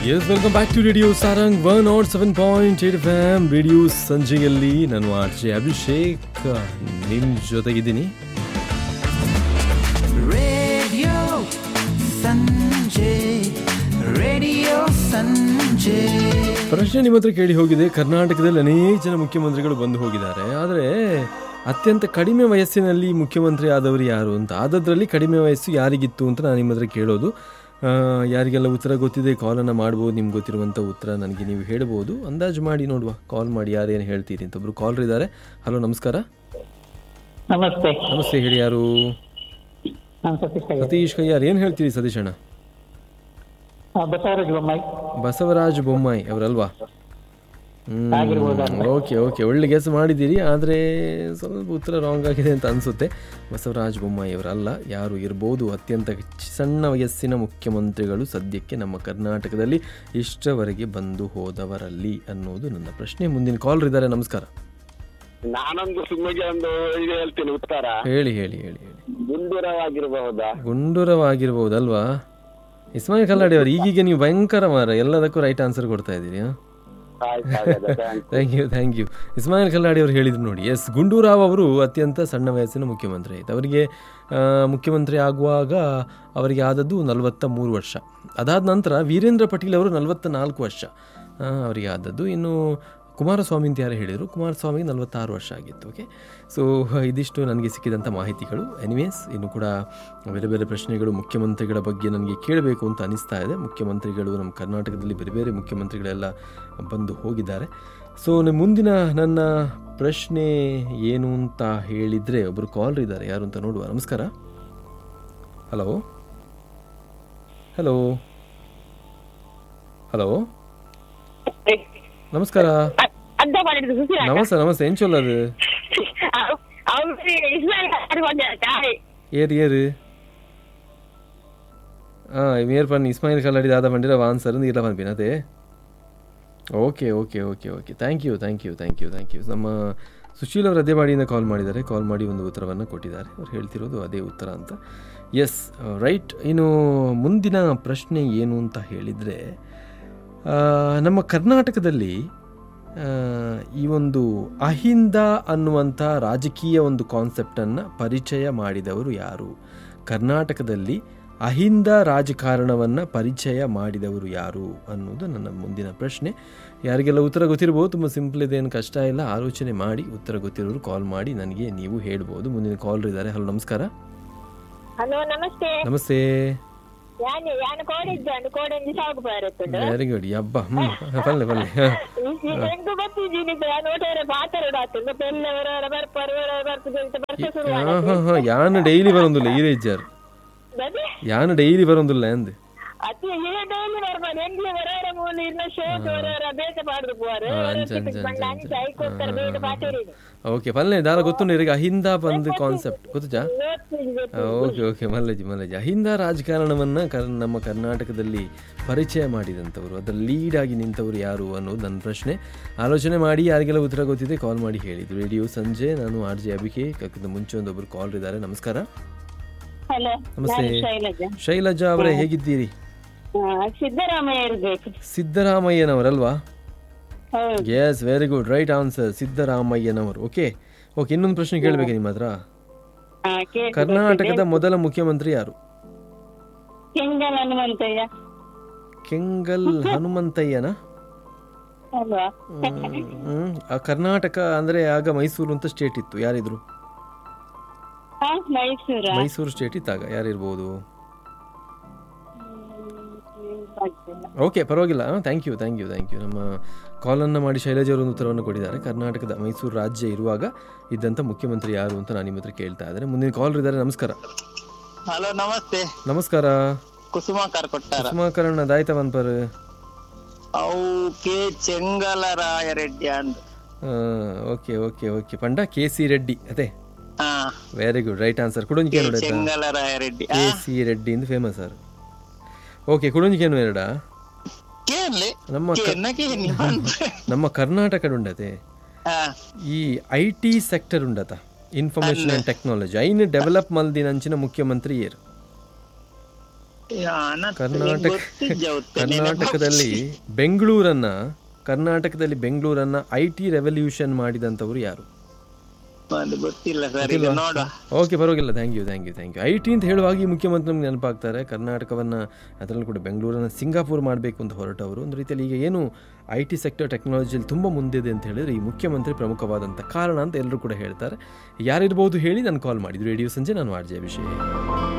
S welcome back to radio Sarang one nought seven point eight F M radio ಸಂಜೆಯಲ್ಲಿ ನಾನು R J Abhishek ನಿಮ್ಮ ಜೊತೆಗಿದ್ದೀನಿ Radio Sanjay, Radio Sanjay. ಪ್ರಶ್ನೆ ನಿಮ್ಮ ಹತ್ರ ಕೇಳಿ ಹೋಗಿದೆ ಕರ್ನಾಟಕದಲ್ಲಿ ಅನೇಕ ಜನ ಮುಖ್ಯಮಂತ್ರಿಗಳು ಬಂದು ಹೋಗಿದ್ದಾರೆ ಆದರೆ ಅತ್ಯಂತ ಕಡಿಮೆ ವಯಸ್ಸಿನಲ್ಲಿ ಮುಖ್ಯಮಂತ್ರಿ ಆದವರು ಯಾರು ಅಂತ ಆದದ್ರಲ್ಲಿ ಕಡಿಮೆ ವಯಸ್ಸು ಯಾರಿಗಿತ್ತು ಅಂತ ನಾನು ನಿಮ್ಮ ಹತ್ರ ಕೇಳೋದು ಆ, ಯಾರಿಗೆಲ್ಲ ಉತ್ತರ ಗೊತ್ತಿದೆ ಕಾಲನ್ನು ಮಾಡ್ಬೋದು ನಿಮ್ಗೆ ಗೊತ್ತಿರುವಂಥ ಉತ್ತರ ನನಗೆ ನೀವು ಹೇಳ್ಬೋದು ಅಂದಾಜು ಮಾಡಿ ನೋಡುವ ಕಾಲ್ ಮಾಡಿ ಯಾರೇನು ಹೇಳ್ತೀರಿ ಅಂತ ಒಬ್ರು ಕಾಲರ್ ಇದ್ದಾರೆ ಹಲೋ ನಮಸ್ಕಾರ ನಮಸ್ತೆ ನಮಸ್ತೆ ಹೇಳಿ ಯಾರು ನಾನು ಸತೀಶ್ ಕೈಯರ್. ಸತೀಶ್ ಕೈಯಾರ್ ಏನು ಹೇಳ್ತೀರಿ ಸತೀಶ್ ಅಣ್ಣ ಆ, ಬಸವರಾಜ ಬೊಮ್ಮಾಯಿ ಬಸವರಾಜ ಬೊಮ್ಮಾಯಿ ಅವರಲ್ವಾ ಆಗಿರ್ಬೋದು ಓಕೆ ಓಕೆ ಒಳ್ಳೆ ಗೆಸ್ ಮಾಡಿದ್ದೀರಿ ಆದರೆ ಸ್ವಲ್ಪ ಉತ್ತರ ರಾಂಗ್ ಆಗಿದೆ ಅಂತ ಅನಿಸುತ್ತೆ ಬಸವರಾಜ ಬೊಮ್ಮಾಯಿ ಅವರಲ್ಲ ಯಾರು ಇರ್ಬೋದು ಅತ್ಯಂತ ಚಿ- ಸಣ್ಣ ವಯಸ್ಸಿನ ಮುಖ್ಯಮಂತ್ರಿಗಳು ಸದ್ಯಕ್ಕೆ ನಮ್ಮ ಕರ್ನಾಟಕದಲ್ಲಿ ಇಷ್ಟವರೆಗೆ ಬಂದು ಹೋದವರಲ್ಲಿ ಅನ್ನೋದು ನನ್ನ ಪ್ರಶ್ನೆ ಮುಂದಿನ ಕಾಲರ್ ಇದ್ದಾರೆ ನಮಸ್ಕಾರ ನಾನೊಂದು ಸುಮ್ಮಗೆ ಒಂದು ಇದು ಹೇಳ್ತೀನಿ ಉತ್ತರ ಹೇಳಿ ಹೇಳಿ ಹೇಳಿ ಹೇಳಿ ಗುಂಡೂರವಾಗಿರಬಹುದಾ ಗುಂಡೂರವಾಗಿರ್ಬೋದಲ್ವಾ ಇಸ್ಮಾಯಿಲ್ ಕಲ್ಲಾಡಿ ಅವರು ಈಗೀಗ ನೀವು ಭಯಂಕರ ಮಾರ ಎಲ್ಲದಕ್ಕೂ ರೈಟ್ ಆನ್ಸರ್ ಕೊಡ್ತಾ ಇದ್ದೀರಿ ಹಾಂ ಆಯ್ತು ಹಾಗಾದ್ರೆ, thanks. Thank you thank you Ismail Kalladi ಅವರು ಹೇಳಿದ್ರು ನೋಡಿ ಎಸ್ ಗುಂಡೂರಾವ್ ಅವರು ಅತ್ಯಂತ ಸಣ್ಣ ವಯಸ್ಸಿನ ಮುಖ್ಯಮಂತ್ರಿ ಆಯಿತು ಅವರಿಗೆ ಆ, ಮುಖ್ಯಮಂತ್ರಿ ಆಗುವಾಗ ಅವರಿಗೆ ಆದದ್ದು ನಲವತ್ತ ಮೂರು ವರ್ಷ ಅದಾದ ನಂತರ ವೀರೇಂದ್ರ ಪಟೇಲ್ ಅವರು ನಲವತ್ತ ನಾಲ್ಕು ವರ್ಷ ಆ, ಅವರಿಗೆ ಆದದ್ದು ಇನ್ನು ಕುಮಾರಸ್ವಾಮಿ ಅಂತ ಯಾರು ಹೇಳಿದರು ಕುಮಾರಸ್ವಾಮಿಗೆ ನಲವತ್ತಾರು ವರ್ಷ ಆಗಿತ್ತು ಓಕೆ ಸೊ ಇದಿಷ್ಟು ನನಗೆ ಸಿಕ್ಕಿದಂಥ ಮಾಹಿತಿಗಳು ಎನಿವೇಸ್ ಇನ್ನು ಕೂಡ ಬೇರೆ ಬೇರೆ ಪ್ರಶ್ನೆಗಳು ಮುಖ್ಯಮಂತ್ರಿಗಳ ಬಗ್ಗೆ ನನಗೆ ಕೇಳಬೇಕು ಅಂತ ಅನಿಸ್ತಾ ಇದೆ ಮುಖ್ಯಮಂತ್ರಿಗಳು ನಮ್ಮ ಕರ್ನಾಟಕದಲ್ಲಿ ಬೇರೆ ಬೇರೆ ಮುಖ್ಯಮಂತ್ರಿಗಳೆಲ್ಲ ಬಂದು ಹೋಗಿದ್ದಾರೆ ಸೊ ನ- ಮುಂದಿನ ನನ್ನ ಪ್ರಶ್ನೆ ಏನು ಅಂತ ಹೇಳಿದರೆ ಒಬ್ಬರು ಕಾಲರ್ ಇದ್ದಾರೆ ಯಾರು ಅಂತ ನೋಡುವ ನಮಸ್ಕಾರ ಹಲೋ ಹಲೋ ಹಲೋ ನಮಸ್ಕಾರ ಅಡ್ಡ ಮಾಡಿದ್ರು ಸುಶೀಲ ನಮಸ್ತೆ ನಮಸ್ತೆ ಏನು ಚೊಲ್ಲದು ಅವ್ರು ಇಸ್ಲಾಂ ಬಂದಿದ್ದಾರೆ ಏರು ಏರು ಹಾಂ ಮೇರ್ ಪನ್ ಇಸ್ಮಾಯಿಲ್ ಕಲ್ಲಾಡಿ ದಾದ ಪಂಡಿರ ಆನ್ಸರ್ ಇಲ್ಲ ಪನ್ಪಿನ ಅದೇ okay okay okay okay thank you thank you thank you thank you ನಮ್ಮ ಸುಶೀಲ್ ಅವರು ಅದೇ ಮಾಡಿಯಿಂದ ಕಾಲ್ ಮಾಡಿದ್ದಾರೆ ಕಾಲ್ ಮಾಡಿ ಒಂದು ಉತ್ತರವನ್ನು ಕೊಟ್ಟಿದ್ದಾರೆ ಅವ್ರು ಹೇಳ್ತಿರೋದು ಅದೇ ಉತ್ತರ ಅಂತ ಎಸ್ ರೈಟ್ ಇನ್ನು ಮುಂದಿನ ಪ್ರಶ್ನೆ ಏನು ಅಂತ ಹೇಳಿದರೆ ನಮ್ಮ ಕರ್ನಾಟಕದಲ್ಲಿ ಆ, ಈ ಒಂದು ಅಹಿಂದ ಅನ್ನುವಂಥ ರಾಜಕೀಯ ಒಂದು ಕಾನ್ಸೆಪ್ಟನ್ನು ಪರಿಚಯ ಮಾಡಿದವರು ಯಾರು ಕರ್ನಾಟಕದಲ್ಲಿ ಅಹಿಂದ ರಾಜಕಾರಣವನ್ನು ಪರಿಚಯ ಮಾಡಿದವರು ಯಾರು ಅನ್ನೋದು ನನ್ನ ಮುಂದಿನ ಪ್ರಶ್ನೆ ಯಾರಿಗೆಲ್ಲ ಉತ್ತರ ಗೊತ್ತಿರ್ಬೋದು ತುಂಬ ಸಿಂಪಲ್ ಇದೆ ಏನು ಕಷ್ಟ ಇಲ್ಲ ಆಲೋಚನೆ ಮಾಡಿ ಉತ್ತರ ಗೊತ್ತಿರೋರು ಕಾಲ್ ಮಾಡಿ ನನಗೆ ನೀವು ಹೇಳ್ಬೋದು ಮುಂದಿನ ಕಾಲರ್ ಇದ್ದಾರೆ ಹಲೋ ನಮಸ್ಕಾರ ಹಲೋ ನಮಸ್ತೆ ನಮಸ್ತೆ ಯಾನು ಯಾನು ಕೋಡಿದ್ದಾನು ಕೋಡೆಂದು ಸಾಗು ಬರುತ್ತದೆ ವೆರಿ ಗುಡ್ ಯಬ್ಬ ಹ್ಞೂ ಪಲ್ಲೆ ಪಲ್ಲೆ ಹೆಂಗು ಗೊತ್ತಿದ್ದೀನಿ ನಾನು ಒಟ್ಟಾರೆ ಮಾತಾಡೋದಾತು ಮತ್ತೆ ಎಲ್ಲವರ ಬರ್ಪರ್ ಬರ್ತದೆ ಅಂತ ಬರ್ತ ಶುರು ಹಾಂ ಹಾಂ ಹಾಂ ಯಾನು ಡೈಲಿ ಬರೋದಿಲ್ಲ ಈ ರೇಜರ್ ಅದೇ ಯಾನು ಡೈಲಿ ಬರೋದಿಲ್ಲ ಅಂದೆ ಅದು ಏ ಡೈಲಿ ಬರ್ಬೋದು ಹೆಂಗ್ಲಿ ವರಾರ ಮೂಲ ಇನ್ನ ಶೋಕ್ ವರಾರ ಬೇಟ ಪಾಡ್ದು ಪೋವಾರು ಹಾ, ಅಂಚ, ಅಂಚ, ಅಂಚ, ಅಂಚ. ಅಂಚ ಐಕೋಸ್ಕರ ಬೇಟ ಪಾಟೇರಿನಿ ಓಕೆ ಪಲ್ಲೆ ದಾರ ಗೊತ್ತುಂಡು ಈಗ ಅಹಿಂದ ಬಂದು ಕಾನ್ಸೆಪ್ಟ್ ಗೊತ್ತುಜಾ ಓಕೆ ಓಕೆ ಮಲ್ಲಜಿ ಮಲ್ಲಜಿ ಅಹಿಂದ ರಾಜಕಾರಣವನ್ನು ಕರ್ ನಮ್ಮ ಕರ್ನಾಟಕದಲ್ಲಿ ಪರಿಚಯ ಮಾಡಿದಂಥವ್ರು ಅದರ ಲೀಡ್ ಆಗಿ ನಿಂತವರು ಯಾರು ಅನ್ನೋದು ನನ್ನ ಪ್ರಶ್ನೆ ಆಲೋಚನೆ ಮಾಡಿ ಯಾರಿಗೆಲ್ಲ ಉತ್ತರ ಗೊತ್ತಿದೆ ಕಾಲ್ ಮಾಡಿ ಹೇಳಿದ್ದು ರೇಡಿಯೋ ಸಂಜೆ ನಾನು ಆರ್ ಜೆ ಅಭಿಕೆ ಕಕ್ಕಿದ ಮುಂಚೆ ಒಂದೊಬ್ಬರು ಕಾಲ್ ಇದ್ದಾರೆ ನಮಸ್ಕಾರ ಹಲೋ ನಮಸ್ತೆ. ನಾನು ಶೈಲಜಾ ಶೈಲಜಾ ಅವರೇ ಹೇಗಿದ್ದೀರಿ ಆ, ಸಿದ್ದರಾಮಯ್ಯ ಇರ್ಬೇಕು ಸಿದ್ದರಾಮಯ್ಯನವರಲ್ವಾ ಹೌದು yes very good right answer ಸಿದ್ದರಾಮಯ್ಯನವರು ಓಕೆ ಓಕೆ ಇನ್ನೊಂದು ಪ್ರಶ್ನೆ ಕೇಳಬೇಕು ನಿಮ್ಮ ಹತ್ರ ಆ, ಕೇಳ್ತು ಕರ್ನಾಟಕದ ಮೊದಲ ಮುಖ್ಯಮಂತ್ರಿ ಯಾರು ಕೆಂಗಲ್ ಹನುಮಂತಯ್ಯ ಕೆಂಗಲ್ ಹನುಮಂತಯ್ಯನ ಅಲ್ವಾ ಹ್ಮ್. ಆ ಕರ್ನಾಟಕ ಅಂದ್ರೆ ಆಗ ಮೈಸೂರು ಅಂತ ಸ್ಟೇಟ್ ಇತ್ತು ಯಾರಿದ್ರು ಹಾ ಮೈಸೂರ ಮೈಸೂರು ಸ್ಟೇಟ್ ಇತ್ತಾಗ ಯಾರಿರ್ಬೋದು ಓಕೆ ಪರವಾಗಿಲ್ಲ thank you thank you thank you ನಮ್ಮ ಕಾಲನ್ನು ಮಾಡಿ ಶೈಲಜಾ ಅವರು ಒಂದು ಉತ್ತರವನ್ನು ಕೊಟ್ಟಿದ್ದಾರೆ ಕರ್ನಾಟಕದ ಮೈಸೂರು ರಾಜ್ಯ ಇರುವಾಗ ಇದ್ದಂಥ ಮುಖ್ಯಮಂತ್ರಿ ಯಾರು ಅಂತ ನಾನು ನಿಮ್ಮ ಹತ್ರ ಕೇಳ್ತಾ ಇದ್ದಾರೆ ಮುಂದಿನ ಕಾಲ್ ಇದ್ದಾರೆ ನಮಸ್ಕಾರ ಹಲೋ ನಮಸ್ತೆ ನಮಸ್ಕಾರ ಕುಸುಮಾಕರ್ ಕೊಟ್ಟಾರ ಕುಸುಮಾಕರಣ ದಾಯ್ತ ಪರ್ ಅವು ಕೆ ಚೆಂಗಲರಾಯ ರೆಡ್ಡಿ ಅಂದ್ ಓಕೆ ಓಕೆ ಓಕೆ ಪಂಡ ಕೆ ಸಿ ರೆಡ್ಡಿ ಅದೇ ಹಾ ವೆರಿ ಗುಡ್ ರೈಟ್ ಆನ್ಸರ್ ಕುಡಂಜಿಕೆ ನೋಡಾಯ್ತಾ ಚೆಂಗಲರಾಯ ರೆಡ್ಡಿ ಕೆ ಸಿ ರೆಡ್ಡಿ ಇಂದ ಫೇಮಸ್ ಸರ್ ಓಕೆ ಕುಡಂಜಿಕೇನು ಎರಡ ಕೇನ್ಲಿ ನಮ್ಮ ಕ- ಕೇನ್ನ ಕೇನಿ ನಮ್ಮ ಕರ್ನಾಟಕ ಉಂಡತೆ ಹಾ ಈ ಐ ಟಿ ಸೆಕ್ಟರ್ ಉಂಡತ ಇನ್ಫಾರ್ಮೇಶನ್ ಅಂಡ್ ಟೆಕ್ನಾಲಜಿ ಐನ್ ಡೆವಲಪ್ ಮಲ್ದಿನಂಚಿನ ಮುಖ್ಯಮಂತ್ರಿ ಏರು ಕರ್ನಾಟಕ ಕರ್ನಾಟಕದಲ್ಲಿ ಬೆಂಗಳೂರನ್ನ ಕರ್ನಾಟಕದಲ್ಲಿ ಬೆಂಗಳೂರನ್ನ ಐ ಟಿ ರೆವಲ್ಯೂಷನ್ ಮಾಡಿದಂಥವ್ರು ಯಾರು ಅದು ಗೊತ್ತಿಲ್ಲ ಸರ್ ಈಗ ನೋಡುವ ಓಕೆ ಪರವಾಗಿಲ್ಲ thank you thank you thank you I T ಅಂತ ಹೇಳುವಾಗ ಈ ಮುಖ್ಯಮಂತ್ರಿ ನಮ್ಗೆ ನೆನಪಾಗ್ತಾರೆ ಕರ್ನಾಟಕವನ್ನು ಅದರಲ್ಲೂ ಕೂಡ ಬೆಂಗಳೂರನ್ನು ಸಿಂಗಾಪುರ್ ಮಾಡಬೇಕು ಅಂತ ಹೊರಟವರು ಒಂದು ರೀತಿಯಲ್ಲಿ ಈಗ ಏನು ಐ ಟಿ ಸೆಕ್ಟರ್ ಟೆಕ್ನಾಲಜಿಯಲ್ಲಿ ತುಂಬ ಮುಂದಿದೆ ಅಂತ ಹೇಳಿದ್ರೆ ಈ ಮುಖ್ಯಮಂತ್ರಿ ಪ್ರಮುಖವಾದಂಥ ಕಾರಣ ಅಂತ ಎಲ್ಲರೂ ಕೂಡ ಹೇಳ್ತಾರೆ ಯಾರಿರ್ಬೋದು ಹೇಳಿ ನಾನು ಕಾಲ್ ಮಾಡಿದ್ರು ರೇಡಿಯೋ ಸಂಜೆ ನಾನು ಆರ್ ಜೆ ವಿಷಯ